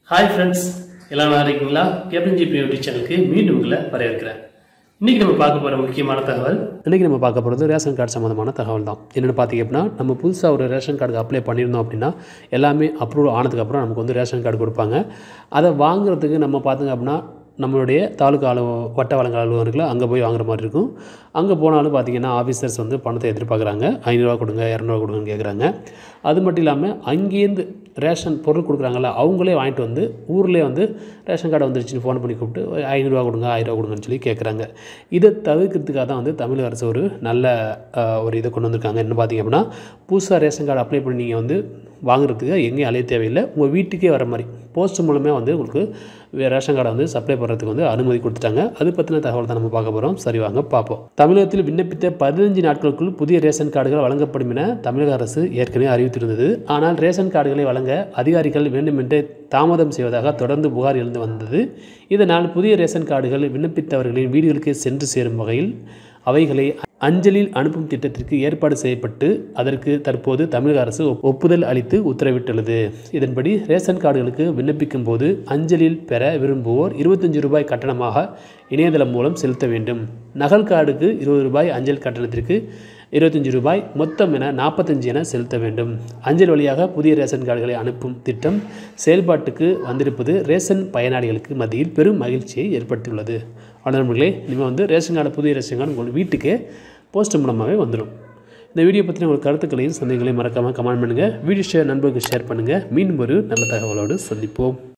hi friends எல்லாம் நல்லா இருக்கீங்களா கேபிஎன்ஜிபி யூடியூப் சேனலுக்கு மீண்டும் உங்களை வரவேற்கிறேன் இன்னைக்கு நம்ம பார்க்க போகிற முக்கியமான தகவல் இன்றைக்கி நம்ம பார்க்க போகிறது ரேஷன் கார்டு சம்மந்தமான தகவல் தான் என்னென்னு பார்த்தீங்க அப்படின்னா நம்ம புதுசாக ஒரு ரேஷன் கார்டுக்கு அப்ளை பண்ணியிருந்தோம் அப்படின்னா எல்லாமே அப்ரூவ் ஆனதுக்கப்புறம் நமக்கு வந்து ரேஷன் கார்டு கொடுப்பாங்க அதை வாங்குறதுக்கு நம்ம பார்த்திங்க அப்படின்னா நம்மளுடைய தாலுக்கா அலுவ வட்ட வழங்கல் அலுவலகத்தில் அங்கே போய் வாங்குற மாதிரி இருக்கும் அங்கே போனாலும் பார்த்தீங்கன்னா ஆஃபீஸர்ஸ் வந்து பணத்தை எதிர்பார்க்குறாங்க ஐநூறுரூவா கொடுங்க இரநூறுவா கொடுங்கன்னு கேட்குறாங்க அது மட்டும் இல்லாமல் அங்கேருந்து ரேஷன் பொருள் கொடுக்குறாங்கல்ல அவங்களே வாங்கிட்டு வந்து ஊர்லேயே வந்து ரேஷன் கார்டு வந்துருச்சுன்னு ஃபோன் பண்ணி கூப்பிட்டு ஒரு ஐநூறுரூவா கொடுங்க ஆயிரரூவா கொடுங்கன்னு சொல்லி கேட்குறாங்க இதை தவிர்க்கிறதுக்காக தான் வந்து தமிழக அரசு ஒரு நல்ல அஹ், ஒரு இதை கொண்டு வந்திருக்காங்க என்ன பார்த்தீங்க அப்படின்னா புதுசாக ரேஷன் கார்டு அப்ளை பண்ணி நீங்கள் வந்து வாங்குறதுக்கு எங்கேயும் அலைய தேவையில்லை உங்கள் வீட்டுக்கே வர மாதிரி போஸ்ட் மூலமே வந்து உங்களுக்கு வே- ரேஷன் கார்டை வந்து சப்ளை பண்ணுறதுக்கு வந்து அனுமதி கொடுத்துட்டாங்க அது பற்றின தகவல் தான் நம்ம பார்க்க போகிறோம் சரி வாங்க பார்ப்போம் தமிழகத்தில் விண்ணப்பித்த பதினஞ்சு நாட்களுக்குள் புதிய ரேஷன் கார்டுகள் வழங்கப்படும் என தமிழக அரசு ஏற்கனவே அறிவித்திருந்தது ஆனால் ரேஷன் கார்டுகளை வழங்க அதிகாரிகள் வேண்டுமென்றே தாமதம் செய்வதாக தொடர்ந்து புகார் எழுந்து வந்தது இதனால் புதிய ரேஷன் கார்டுகள் விண்ணப்பித்தவர்களின் வீடுகளுக்கு சென்று சேரும் வகையில் அவைகளை அஞ்சலில் அனுப்பும் திட்டத்திற்கு ஏற்பாடு செய்யப்பட்டு அதற்கு தற்போது தமிழக அரசு ஒப்- ஒப்புதல் அளித்து உத்தரவிட்டுள்ளது இதன்படி ரேஷன் கார்டுகளுக்கு விண்ணப்பிக்கும் போது அஞ்சலில் பெற விரும்புவோர் இருபத்தஞ்சு ரூபாய் கட்டணமாக இணையதளம் மூலம் செலுத்த வேண்டும் நகல் கார்டுக்கு இருபது ரூபாய் அஞ்சல் கட்டணத்திற்கு இருபத்தஞ்சு ரூபாய் மொத்தம் என நாற்பத்தஞ்சு என செலுத்த வேண்டும் அஞ்சல் வழியாக புதிய ரேஷன் கார்டுகளை அனுப்பும் திட்டம் செயல்பாட்டுக்கு வந்திருப்பது ரேஷன் பயனாளிகளுக்கு மத்தியில் பெரும் மகிழ்ச்சியை ஏற்படுத்தியுள்ளது நண்பர்களே இனிமேல் வந்து ரேஷன் கார்டு புதிய ரேஷன் கார்டு உங்கள் வீட்டுக்கே போஸ்ட் மூலமாகவே வந்துடும் இந்த வீடியோ பற்றின உங்கள் கருத்துக்களையும் சந்தேகங்களையும் மறக்காமல் கமெண்ட் பண்ணுங்கள் வீடியோ ஷேர் நண்பர்களுக்கு ஷேர் பண்ணுங்கள் மீண்டும் ஒரு நல்ல தகவலோடு சந்திப்போம்